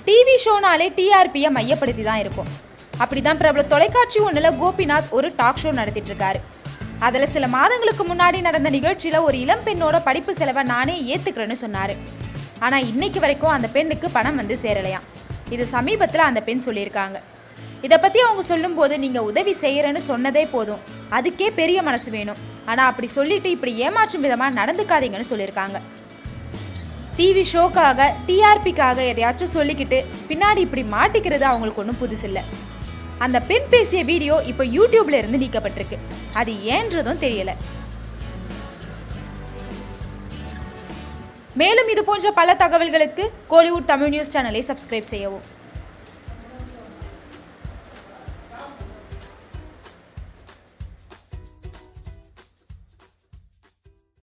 TV ஷோனாலே டிஆர்பியை மையப்படுத்தி தான் இருக்கும் அப்படிதான் பிரபல தொலைக்காட்சி ஒன்றில் கோபிநாத் ஒரு டாக் ஷோ நடத்திட்டு இருக்காரு அதில் சில மாதங்களுக்கு முன்னாடி நடந்த நிகழ்ச்சியில் ஒரு இளம் பெண்ணோட படிப்பு செலவை நானே ஏற்றுக்கிறேன்னு சொன்னார் ஆனால் இன்னைக்கு வரைக்கும் அந்த பெண்ணுக்கு பணம் வந்து சேரலையாம் இது சமீபத்தில் அந்த பெண் சொல்லியிருக்காங்க இதை பற்றி அவங்க சொல்லும்போது நீங்கள் உதவி செய்கிறேன்னு சொன்னதே போதும் அதுக்கே பெரிய மனசு வேணும் ஆனால் அப்படி சொல்லிட்டு இப்படி ஏமாற்றும் விதமாக நடந்துக்காதீங்கன்னு சொல்லியிருக்காங்க டிவி ஷோக்காக டிஆர்பிக்காக எதையாச்சும் சொல்லிக்கிட்டு பின்னாடி இப்படி மாட்டிக்கிறது அவங்களுக்கு ஒன்றும் புதுசு இல்லை அந்த பெண் பேசிய வீடியோ இப்போ யூடியூப்ல இருந்து நீக்கப்பட்டிருக்கு அது ஏன்றதும் தெரியல மேலும் இது போன்ற பல தகவல்களுக்கு கோலிவுட் தமிழ் நியூஸ் சேனலை சப்ஸ்கிரைப் செய்யவும்